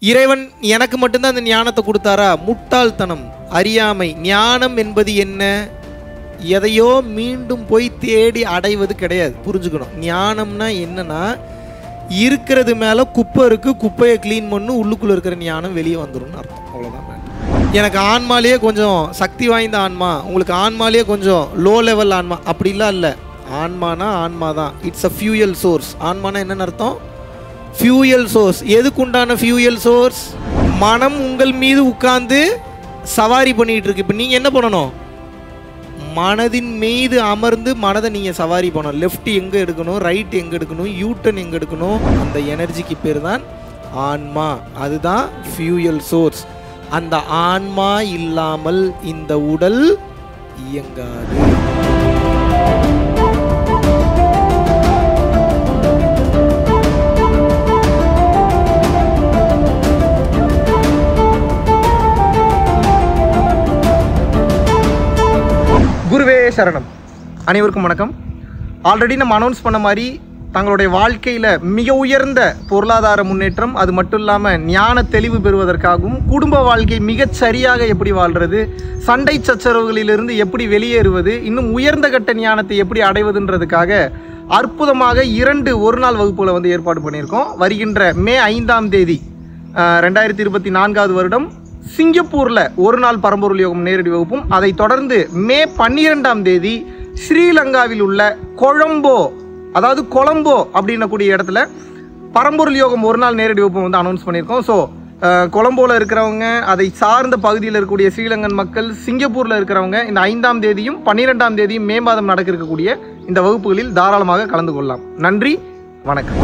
இறைவன் எனக்கு மட்டும்தான் அந்த ஞானத்தை கொடுத்தாரா முட்டாள்தனம் அறியாமை ஞானம் என்பது என்ன எதையோ மீண்டும் போய் தேடி அடைவது கிடையாது புரிஞ்சுக்கணும் ஞானம்னா என்னன்னா இருக்கிறது மேலே குப்பை இருக்கு குப்பையை க்ளீன் பண்ணு உள்ளுக்குள்ள இருக்கிற ஞானம் வெளியே வந்துரும்னு அர்த்தம் அவ்வளோதான் எனக்கு ஆன்மாலேயே கொஞ்சம் சக்தி வாய்ந்த ஆன்மா உங்களுக்கு ஆன்மாலேயே கொஞ்சம் லோ லெவல் ஆன்மா அப்படிலாம் இல்லை ஆன்மானா ஆன்மா தான் இட்ஸ் அ ஃபியூயல் சோர்ஸ் ஆன்மானா என்னன்னு அர்த்தம் ஃபியூயல் சோர்ஸ் எதுக்கு உண்டான ஃபியூயல் சோர்ஸ் மனம் உங்கள் மீது உட்கார்ந்து சவாரி பண்ணிட்டு இருக்கு இப்போ நீங்கள் என்ன பண்ணணும் மனதின் மீது அமர்ந்து மனதை நீங்கள் சவாரி பண்ணணும் லெஃப்ட் எங்கே எடுக்கணும் ரைட் எங்கே எடுக்கணும் யூட்டன் எங்கே எடுக்கணும் அந்த எனர்ஜிக்கு பேர் தான் ஆன்மா அதுதான் ஃபியூயல் சோர்ஸ் அந்த ஆன்மா இல்லாமல் இந்த உடல் இயங்காது குருவே சரணம் அனைவருக்கும் வணக்கம் ஆல்ரெடி நம்ம அனௌன்ஸ் பண்ண மாதிரி தங்களுடைய வாழ்க்கையில் மிக உயர்ந்த பொருளாதார முன்னேற்றம் அது மட்டும் இல்லாமல் ஞான தெளிவு பெறுவதற்காகவும் குடும்ப வாழ்க்கை மிகச் சரியாக எப்படி வாழ்கிறது சண்டை சச்சரவுகளிலிருந்து எப்படி வெளியேறுவது இன்னும் உயர்ந்த கட்ட ஞானத்தை எப்படி அடைவதுன்றதுக்காக அற்புதமாக இரண்டு ஒரு நாள் வகுப்புகளை வந்து ஏற்பாடு பண்ணியிருக்கோம் வருகின்ற மே ஐந்தாம் தேதி அஹ், ரெண்டாயிரத்தி இருபத்தி நான்காவது வருடம் சிங்கப்பூரில் ஒரு நாள் பரம்பொருள் யோகம் நேரடி வகுப்பும் அதைத் தொடர்ந்து மே பன்னிரெண்டாம் தேதி ஸ்ரீலங்காவில் உள்ள கொழம்போ அதாவது கொலம்போ அப்படின்னக்கூடிய இடத்துல பரம்பொருள் யோகம் ஒரு நாள் நேரடி வகுப்பு வந்து அனௌன்ஸ் பண்ணியிருக்கோம் ஸோ கொலம்போவில் இருக்கிறவங்க அதை சார்ந்த பகுதியில் இருக்கக்கூடிய ஸ்ரீலங்கன் மக்கள் சிங்கப்பூரில் இருக்கிறவங்க இந்த ஐந்தாம் தேதியும் பன்னிரெண்டாம் தேதியும் மே மாதம் நடக்க இருக்கக்கூடிய இந்த வகுப்புகளில் தாராளமாக கலந்து கொள்ளலாம் நன்றி வணக்கம்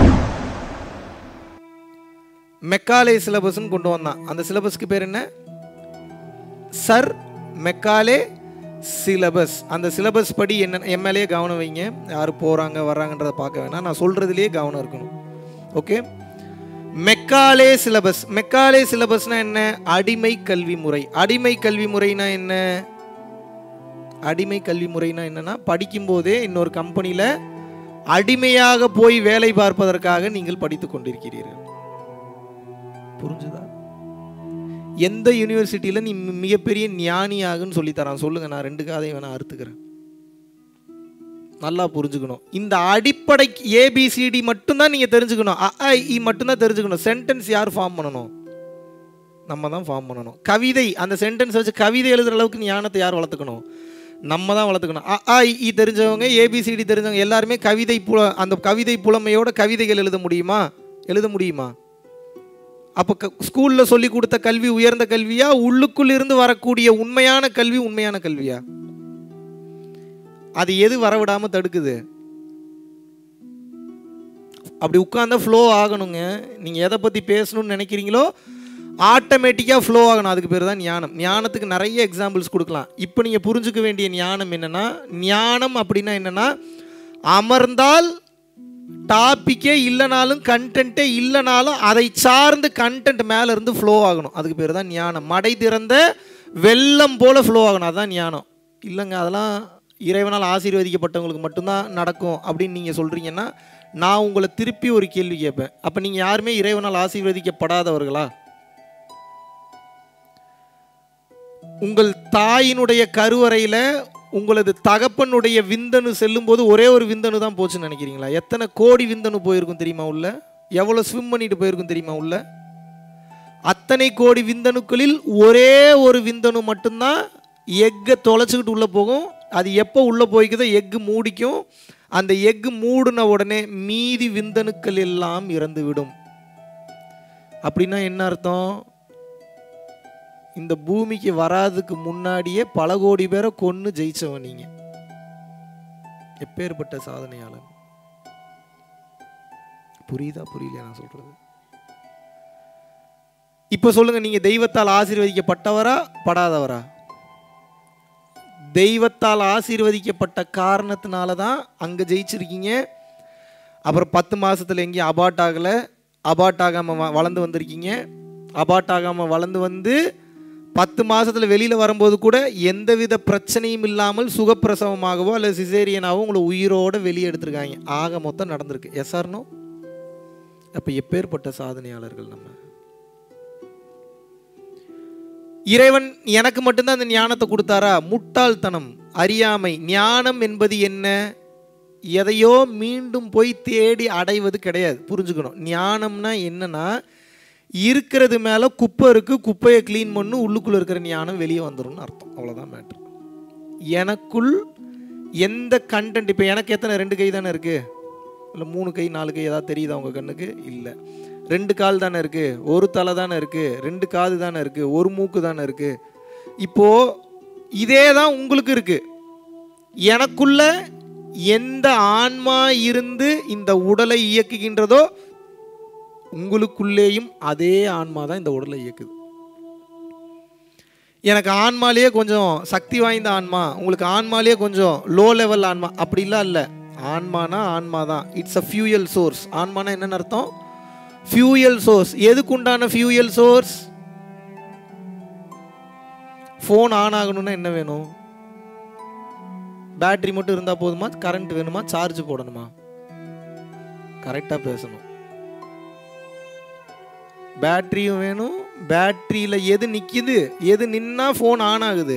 மெக்காலே சிலபஸ்ன்னு கொண்டு வந்தான் அந்த சிலபஸ்க்கு பேர் என்ன சர் மெக்காலே சிலபஸ் அந்த சிலபஸ் படி என்ன எம்எல்ஏ கவனம் வைங்க யார் போகிறாங்க வர்றாங்கன்றதை பார்க்க வேணாம் நான் சொல்கிறதுலேயே கவனம் இருக்கணும் ஓகே மெக்காலே சிலபஸ் மெக்காலே சிலபஸ்னா என்ன அடிமை கல்வி முறை அடிமை கல்வி முறைனா என்ன அடிமை கல்வி முறைனா என்னன்னா படிக்கும்போதே இன்னொரு கம்பெனியில் அடிமையாக போய் வேலை பார்ப்பதற்காக நீங்கள் படித்து கொண்டிருக்கிறீர்கள் புரிஞ்சுதா எந்த யூனிவர்சிட்டியில் நீ மி- மிகப்பெரிய ஞானியாகுன்னு சொல்லித்தரான் சொல்லுங்க நான் ரெண்டு காதையும் வேணா அறுத்துக்கிறேன் நல்லா புரிஞ்சுக்கணும் இந்த அடிப்படை ஏபிசிடி மட்டும்தான் நீங்கள் தெரிஞ்சுக்கணும் அ, ஆ, இ மட்டும்தான் தெரிஞ்சுக்கணும் சென்டென்ஸ் யார் ஃபார்ம் பண்ணணும் நம்ம தான் ஃபார்ம் பண்ணணும் கவிதை அந்த சென்டென்ஸ் வச்சு கவிதை எழுதுற அளவுக்கு ஞானத்தை யார் வளர்த்துக்கணும் நம்ம தான் வளர்த்துக்கணும் அ, ஆ, இ, இ தெரிஞ்சவங்க ஏபிசிடி தெரிஞ்சவங்க எல்லாருமே கவிதை புல அந்த கவிதை புலமையோட கவிதைகள் எழுத முடியுமா எழுத முடியுமா அப்போ க ஸ்கூலில் சொல்லி கொடுத்த கல்வி உயர்ந்த கல்வியா உள்ளுக்குள் இருந்து வரக்கூடிய உண்மையான கல்வி உண்மையான கல்வியா அது எது வரவிடாம தடுக்குது அப்படி உட்கார்ந்தா ஃப்ளோ ஆகணுங்க நீங்கள் எதை பற்றி பேசணும்னு நினைக்கிறீங்களோ ஆட்டோமேட்டிக்காக ஃப்ளோ ஆகணும் அதுக்கு பேர் தான் ஞானம் ஞானத்துக்கு நிறைய எக்ஸாம்பிள்ஸ் கொடுக்கலாம் இப்போ நீங்கள் புரிஞ்சுக்க வேண்டிய ஞானம் என்னென்னா ஞானம் அப்படின்னா என்னென்னா அமர்ந்தால் டாப்பிக்கே இல்லைனாலும் கண்டென்ட்டே இல்லைனாலும் அதை சார்ந்து கண்டென்ட் மேலே இருந்து ஃப்ளோ ஆகணும் அதுக்கு பேர் தான் ஞானம் மடை திறந்த வெள்ளம் போல் ஃப்ளோ ஆகணும் அதுதான் ஞானம் இல்லைங்க அதெல்லாம் இறைவனால் ஆசீர்வதிக்கப்பட்டவங்களுக்கு மட்டும்தான் நடக்கும் அப்படின்னு நீங்கள் சொல்கிறீங்கன்னா நான் உங்களை திருப்பி ஒரு கேள்வி கேட்பேன் அப்போ நீங்கள் யாருமே இறைவனால் ஆசீர்வதிக்கப்படாதவர்களா உங்கள் தாயினுடைய கருவறையில் உங்களது தகப்பனுடைய விந்தணு செல்லும்போது ஒரே ஒரு விந்தணு தான் போச்சுன்னு நினைக்கிறீங்களா எத்தனை கோடி விந்தணு போயிருக்கும் தெரியுமா உள்ள எவ்வளோ ஸ்விம் பண்ணிட்டு போயிருக்கும் தெரியுமா உள்ள அத்தனை கோடி விந்தணுக்களில் ஒரே ஒரு விந்தணு மட்டும்தான் எக்கை தொலைச்சிக்கிட்டு உள்ளே போகும் அது எப்போ உள்ளே போய்க்குதோ எக்கு மூடிக்கும் அந்த எக்கு மூடின உடனே மீதி விந்தணுக்கள் எல்லாம் இறந்து விடும் அப்படின்னா என்ன அர்த்தம் இந்த பூமிக்கு வராதுக்கு முன்னாடியே பல கோடி பேரை கொன்னு ஜெயிச்சவன் நீங்க எப்பேற்பட்ட சாதனையாளன் புரியுதா புரியலையா நான் சொல்றது இப்ப சொல்லுங்க நீங்க தெய்வத்தால் ஆசீர்வதிக்கப்பட்டவரா படாதவரா தெய்வத்தால் ஆசீர்வதிக்கப்பட்ட காரணத்தினால தான் அங்கே ஜெயிச்சிருக்கீங்க அப்புறம் பத்து மாசத்துல எங்கேயும் அபார்ட் ஆகலை அபார்ட் ஆகாமல் வ- வளர்ந்து வந்திருக்கீங்க அபார்ட் ஆகாமல் வளர்ந்து வந்து பத்து மாசத்துல வெளியில் வரும்போது கூட எந்தவித பிரச்சனையும் இல்லாமல் சுகப்பிரசவமாகவோ அல்லது சிசேரியனாகவோ உங்களை உயிரோட வெளியே எடுத்திருக்காங்க ஆக மொத்தம் நடந்திருக்கு எஸ்ஆர்னோ அப்போ எப்பேற்பட்ட சாதனையாளர்கள் நம்ம இறைவன் எனக்கு மட்டும்தான் அந்த ஞானத்தை கொடுத்தாரா முட்டாள்தனம் அறியாமை ஞானம் என்பது என்ன எதையோ மீண்டும் போய் தேடி அடைவது கிடையாது புரிஞ்சுக்கணும் ஞானம்னா என்னன்னா இருக்கிறது மேலே குப்பை இருக்குது குப்பையை க்ளீன் பண்ணு உள்ளுக்குள்ளே இருக்கிற ஞானம் வெளியே வந்துரும்னு அர்த்தம் அவ்வளோதான் மேட்ரு எனக்குள் எந்த கண்டென்ட் இப்போ எனக்கு எத்தனை ரெண்டு கை தானே இருக்குது இல்லை மூணு கை நாலு கை ஏதாவது தெரியுதா உங்கள் கண்ணுக்கு இல்லை ரெண்டு கால் தானே இருக்குது ஒரு தலை தானே இருக்குது ரெண்டு காது தானே இருக்குது ஒரு மூக்கு தானே இருக்குது இப்போது இதே தான் உங்களுக்கு இருக்குது எனக்குள்ள எந்த ஆன்மா இருந்து இந்த உடலை இயக்குகின்றதோ உங்களுக்குள்ளேயும் அதே ஆன்மா தான் இந்த உடலை இயக்குது எனக்கு ஆன்மாலேயே கொஞ்சம் சக்தி வாய்ந்த ஆன்மா உங்களுக்கு ஆன்மாலேயே கொஞ்சம் லோ லெவல் ஆன்மா அப்படிலாம் இல்லை ஆன்மானா ஆன்மா தான் இட்ஸ் அ ஃபியூயல் சோர்ஸ் ஆன்மானா என்னன்னு அர்த்தம் ஃபியூயல் சோர்ஸ் எதுக்கு உண்டான ஃபியூயல் சோர்ஸ் ஃபோன் ஆன் ஆகணும்னா என்ன வேணும் பேட்டரி மட்டும் இருந்தால் போதுமா கரண்ட் வேணுமா சார்ஜ் போடணுமா கரெக்டாக பேசணும் பேட்டரியும் வேணும் பேட்டரியில் எது நிற்கிது எது நின்னா ஃபோன் ஆன் ஆகுது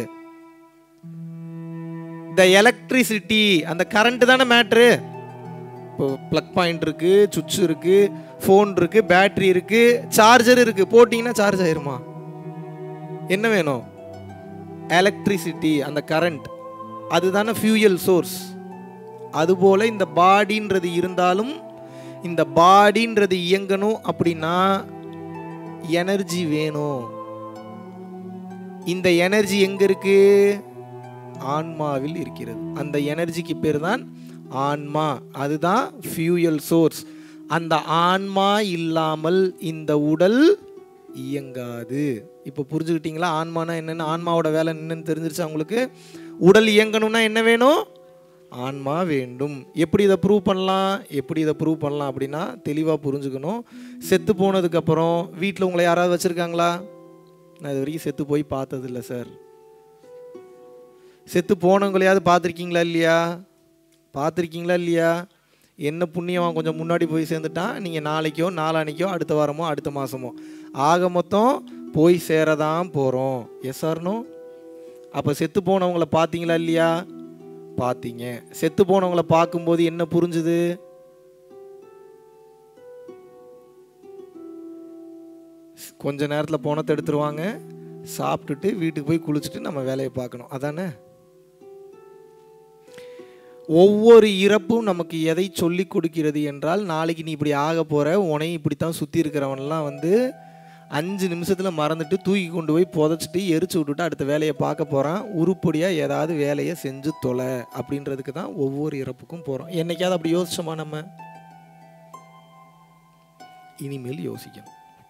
த எலக்ட்ரிசிட்டி அந்த கரண்ட் தானே மேட்ரு இப்போ ப்ளக் பாயிண்ட் இருக்கு சுவிட்ச் இருக்கு ஃபோன் இருக்கு பேட்டரி இருக்கு சார்ஜர் இருக்கு போட்டிங்கன்னா சார்ஜ் ஆயிருமா என்ன வேணும் எலக்ட்ரிசிட்டி அந்த கரண்ட் அதுதானே ஃபியூயல் சோர்ஸ் அதுபோல் இந்த பாடின்றது இருந்தாலும் இந்த பாடின்றது இயங்கணும் அப்படின்னா எனர்ஜி வேணும் இந்த எனர்ஜி எங்க இருக்கு ஆன்மாவில் இருக்கிறது அந்த எனர்ஜிக்கு பேர் தான் ஆன்மா அதுதான் ஃபியூயல் சோர்ஸ் அந்த ஆன்மா இல்லாமல் இந்த உடல் இயங்காது இப்போ புரிஞ்சுக்கிட்டீங்களா ஆன்மானா என்னென்னு ஆன்மாவோட வேலை என்னன்னு தெரிஞ்சிருச்சா உங்களுக்கு உடல் இயங்கணும்னா என்ன வேணும் ஆன்மா வேண்டும் எப்படி இதை ப்ரூவ் பண்ணலாம் எப்படி இதை ப்ரூவ் பண்ணலாம் அப்படின்னா தெளிவாக புரிஞ்சுக்கணும் செத்து போனதுக்கப்புறம் வீட்டில் உங்களை யாராவது வச்சுருக்காங்களா நான் இது வரைக்கும் செத்து போய் பார்த்ததில்ல சார் செத்து போனவங்களையாவது பார்த்துருக்கீங்களா இல்லையா பார்த்துருக்கீங்களா இல்லையா என்ன புண்ணியமாக கொஞ்சம் முன்னாடி போய் சேர்ந்துட்டான் நீங்கள் நாளைக்கோ நாளானிக்கோ அடுத்த வாரமோ அடுத்த மாதமோ ஆக மொத்தம் போய் சேரதான் போகிறோம் எஸ் ஆர்னோ அப்போ செத்து போனவங்கள பார்த்தீங்களா இல்லையா பார்த்தீங்க செத்து போனவங்கள பார்க்கும்போது என்ன புரிஞ்சுது கொஞ்ச நேரத்தில் போனத்தை எடுத்துருவாங்க சாப்பிட்டுட்டு வீட்டுக்கு போய் குளிச்சுட்டு நம்ம வேலையை பார்க்கணும் அதானே ஒவ்வொரு இறப்பும் நமக்கு எதை சொல்லி கொடுக்கிறது என்றால் நாளைக்கு நீ இப்படி ஆக போகிற உனையும் இப்படித்தான் சுற்றி இருக்கிறவன்லாம் வந்து அஞ்சு நிமிஷத்தில் மறந்துட்டு தூக்கி கொண்டு போய் புதைச்சிட்டு எரிச்சு விட்டுட்டு அடுத்த வேலையை பார்க்க போகிறான் உருப்படியாக ஏதாவது வேலையை செஞ்சு தொலை அப்படின்றதுக்கு தான் ஒவ்வொரு இறப்புக்கும் போகிறோம் என்னைக்காவது அப்படி யோசிச்சோமா நம்ம இனிமேல் யோசிக்கணும்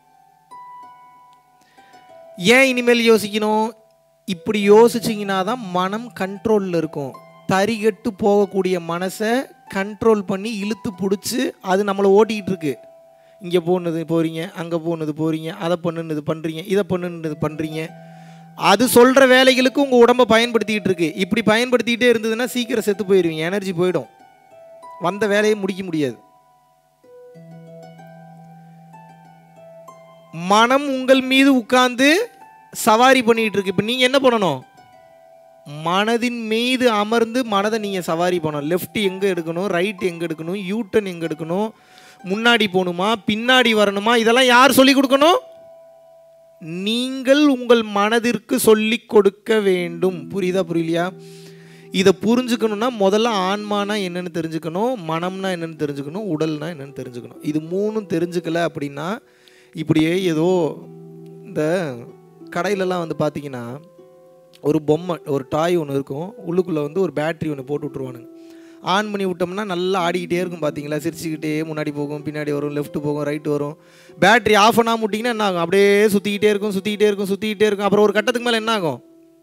ஏன் இனிமேல் யோசிக்கணும் இப்படி யோசிச்சிங்கன்னா தான் மனம் கண்ட்ரோலில் இருக்கும் தறிகட்டு போகக்கூடிய மனசை கண்ட்ரோல் பண்ணி இழுத்து பிடிச்சி அது நம்மளை ஓட்டிகிட்டு இருக்கு இங்கே போனது போகிறீங்க அங்கே போனது போகிறீங்க அதை பண்ணுனது பண்ணுறீங்க இதை பண்ணுனது பண்ணுறீங்க அது சொல்கிற வேலைகளுக்கு உங்கள் உடம்பை பயன்படுத்திக்கிட்டு இருக்கு இப்படி பயன்படுத்திக்கிட்டே இருந்ததுன்னா சீக்கிரம் செத்து போயிடுவீங்க எனர்ஜி போயிடும் வந்த வேலையை முடிக்க முடியாது மனம் உங்கள் மீது உட்கார்ந்து சவாரி பண்ணிட்டு இருக்கு இப்போ நீங்கள் என்ன பண்ணணும் மனதின் மீது அமர்ந்து மனதை நீங்கள் சவாரி பண்ணணும் லெஃப்ட் எங்கே எடுக்கணும் ரைட் எங்கே எடுக்கணும் யூட்டன் எங்கே எடுக்கணும் முன்னாடி போகணுமா பின்னாடி வரணுமா இதெல்லாம் யார் சொல்லி கொடுக்கணும் நீங்கள் உங்கள் மனதிற்கு சொல்லி கொடுக்க வேண்டும் புரியுதா புரியலையா இதை புரிஞ்சுக்கணும்னா முதல்ல ஆன்மானா என்னன்னு தெரிஞ்சுக்கணும் மனம்னா என்னன்னு தெரிஞ்சுக்கணும் உடல்னா என்னன்னு தெரிஞ்சுக்கணும் இது மூணும் தெரிஞ்சுக்கல அப்படின்னா இப்படியே ஏதோ இந்த கடையிலலாம் வந்து பார்த்தீங்கன்னா ஒரு பொம்மை ஒரு டாய் ஒன்று இருக்கும் உள்ளுக்குள்ளே வந்து ஒரு பேட்ரி ஒன்று போட்டு விட்ருவானுங்க ஆன் பண்ணி விட்டோம்னா நல்லா ஆடிக்கிட்டே இருக்கும் பார்த்தீங்களா சிரிச்சுக்கிட்டே முன்னாடி போகும் பின்னாடி வரும் லெஃப்ட் போகும் ரைட்டு வரும் பேட்ரி ஆஃப் பண்ணாம விட்டிங்கன்னா என்ன ஆகும் அப்படியே சுற்றிக்கிட்டே இருக்கும் சுற்றிக்கிட்டே இருக்கும் சுற்றிக்கிட்டே இருக்கும் அப்புறம் ஒரு கட்டத்துக்கு மேலே என்ன ஆகும்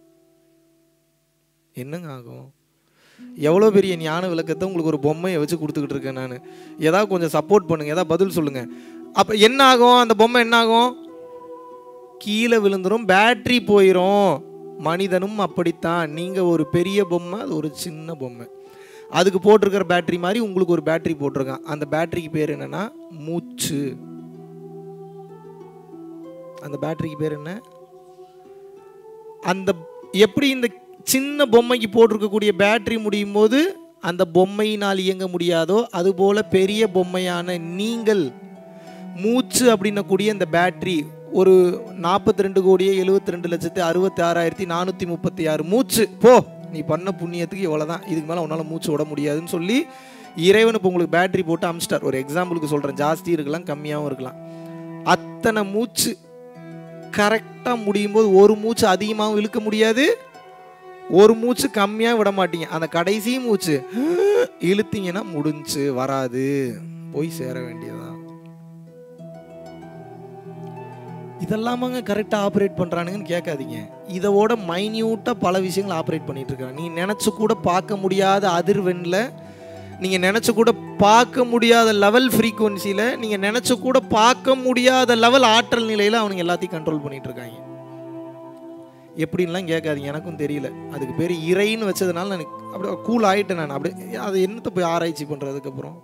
என்னங்க ஆகும் எவ்வளோ பெரிய ஞான விளக்கத்தை உங்களுக்கு ஒரு பொம்மையை வச்சு கொடுத்துக்கிட்டு இருக்கேன் நான் ஏதாவது கொஞ்சம் சப்போர்ட் பண்ணுங்கள் ஏதாவது பதில் சொல்லுங்கள் அப்போ என்ன ஆகும் அந்த பொம்மை என்ன ஆகும் கீழே விழுந்துரும் பேட்ரி போயிடும் மனிதனும் அப்படித்தான் நீங்கள் ஒரு பெரிய பொம்மை அது ஒரு சின்ன பொம்மை அதுக்கு போட்டிருக்கிற பேட்டரி மாதிரி உங்களுக்கு ஒரு பேட்டரி போட்டிருக்கான் அந்த பேட்டரிக்கு பேர் என்னன்னா மூச்சு அந்த பேட்டரிக்கு பேர் என்ன அந்த எப்படி இந்த சின்ன பொம்மைக்கு போட்டிருக்கக்கூடிய பேட்டரி முடியும் போது அந்த பொம்மையினால் இயங்க முடியாதோ அதுபோல பெரிய பொம்மையான நீங்கள் மூச்சு அப்படின்னக்கூடிய இந்த பேட்டரி ஒரு நாற்பத்தி ரெண்டு கோடியே எழுபத்தி ரெண்டு லட்சத்து அறுபத்தி ஆறாயிரத்தி நானூற்றி முப்பத்தி ஆறு மூச்சு போ நீ பண்ண புண்ணியத்துக்கு இவ்வளோ தான் இதுக்கு மேலே உன்னால் மூச்சு விட முடியாதுன்னு சொல்லி இறைவன் இப்போ உங்களுக்கு பேட்டரி போட்டு அமிச்சிட்டார் ஒரு எக்ஸாம்பிளுக்கு சொல்கிறேன் ஜாஸ்தி இருக்கலாம் கம்மியாகவும் இருக்கலாம் அத்தனை மூச்சு கரெக்டாக முடியும் போது ஒரு மூச்சு அதிகமாகவும் இழுக்க முடியாது ஒரு மூச்சு கம்மியாக விட மாட்டீங்க அந்த கடைசி மூச்சு இழுத்தீங்கன்னா முடிஞ்சு வராது போய் சேர வேண்டியதுதான் இதெல்லாமாங்க கரெக்டாக ஆப்ரேட் பண்ணுறானுங்கன்னு கேட்காதீங்க இதோட மைன்யூட்டாக பல விஷயங்கள் ஆப்ரேட் பண்ணிட்டு இருக்காங்க நீ நினச்சி கூட பார்க்க முடியாத அதிர்வெண்ணில் நீங்கள் நினச்சி கூட பார்க்க முடியாத லெவல் ஃப்ரீக்குவன்சியில் நீங்கள் நினச்சி கூட பார்க்க முடியாத லெவல் ஆற்றல் நிலையில் அவனுங்க எல்லாத்தையும் கண்ட்ரோல் பண்ணிட்டு இருக்காங்க எப்படின்லாம் கேட்காதீங்க எனக்கும் தெரியல அதுக்கு பேர் இறைன்னு வச்சதுனால எனக்கு அப்படியே கூல் ஆகிட்டேன் நான் அப்படியே அதை என்னத்தை போய் ஆராய்ச்சி பண்ணுறதுக்கப்புறம்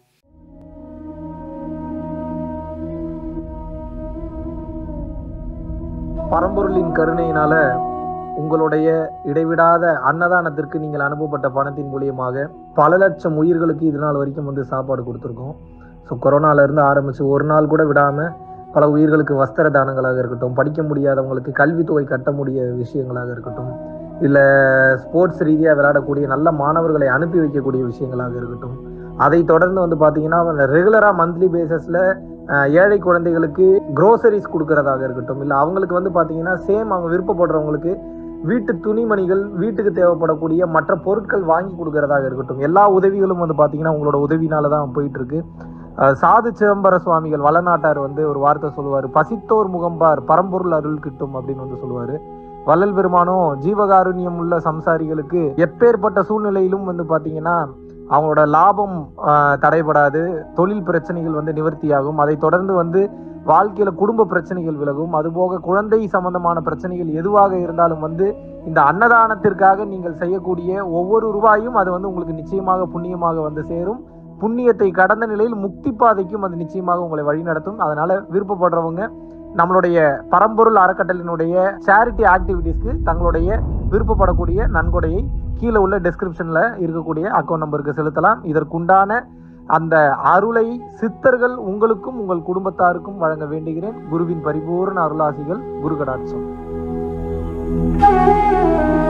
பரம்பொருளின் கருணையினால உங்களுடைய இடைவிடாத அன்னதானத்திற்கு நீங்கள் அனுப்பப்பட்ட பணத்தின் மூலியமாக பல லட்சம் உயிர்களுக்கு இது நாள் வரைக்கும் வந்து சாப்பாடு கொடுத்துருக்கோம் ஸோ கொரோனால இருந்து ஆரம்பிச்சு ஒரு நாள் கூட விடாம பல உயிர்களுக்கு வஸ்திர தானங்களாக இருக்கட்டும் படிக்க முடியாதவங்களுக்கு கல்வித்தொகை கட்ட முடிய விஷயங்களாக இருக்கட்டும் இல்லை ஸ்போர்ட்ஸ் ரீதியாக விளையாடக்கூடிய நல்ல மாணவர்களை அனுப்பி வைக்கக்கூடிய விஷயங்களாக இருக்கட்டும் அதை தொடர்ந்து வந்து பார்த்தீங்கன்னா ரெகுலராக மந்த்லி பேசிஸில் ஏழை குழந்தைகளுக்கு க்ரோசரிஸ் கொடுக்கறதாக இருக்கட்டும் இல்லை அவங்களுக்கு வந்து பார்த்தீங்கன்னா சேம் அவங்க விருப்பப்படுறவங்களுக்கு வீட்டு துணிமணிகள் வீட்டுக்கு தேவைப்படக்கூடிய மற்ற பொருட்கள் வாங்கி கொடுக்கறதாக இருக்கட்டும் எல்லா உதவிகளும் வந்து பார்த்தீங்கன்னா உங்களோட உதவினால தான் போயிட்டு இருக்கு அஹ் சாது சிதம்பர சுவாமிகள் வளநாட்டார் வந்து ஒரு வார்த்தை சொல்லுவார் பசித்தோர் முகம்பார் பரம்பொருள் அருள் கிட்டும் அப்படின்னு வந்து சொல்லுவாரு வள்ளல் பெருமானும் ஜீவகாருண்யம் உள்ள சம்சாரிகளுக்கு எப்பேற்பட்ட சூழ்நிலையிலும் வந்து பார்த்தீங்கன்னா அவங்களோட லாபம் ஆஹ், தடைபடாது தொழில் பிரச்சனைகள் வந்து நிவர்த்தியாகும் அதை தொடர்ந்து வந்து வாழ்க்கையில குடும்ப பிரச்சனைகள் விலகும் அதுபோக குழந்தை சம்பந்தமான பிரச்சனைகள் எதுவாக இருந்தாலும் வந்து இந்த அன்னதானத்திற்காக நீங்கள் செய்யக்கூடிய ஒவ்வொரு ரூபாயும் அது வந்து உங்களுக்கு நிச்சயமாக புண்ணியமாக வந்து சேரும் புண்ணியத்தை கடந்த நிலையில் முக்தி பாதைக்கும் அது நிச்சயமாக உங்களை வழிநடத்தும் அதனால விருப்பப்படுறவங்க நம்மளுடைய பரம்பொருள் அறக்கட்டளினுடைய சேரிட்டி ஆக்டிவிட்டீஸ்க்கு தங்களுடைய விருப்பப்படக்கூடிய நன்கொடையை கீழே உள்ள டெஸ்கிரிப்ஷன்ல இருக்கக்கூடிய அக்கௌண்ட் நம்பருக்கு செலுத்தலாம் இதற்குண்டான அந்த அருளை சித்தர்கள் உங்களுக்கும் உங்கள் குடும்பத்தாருக்கும் வழங்க வேண்டுகிறேன் குருவின் பரிபூர்ண அருளாசிகள் குரு கடாட்சம்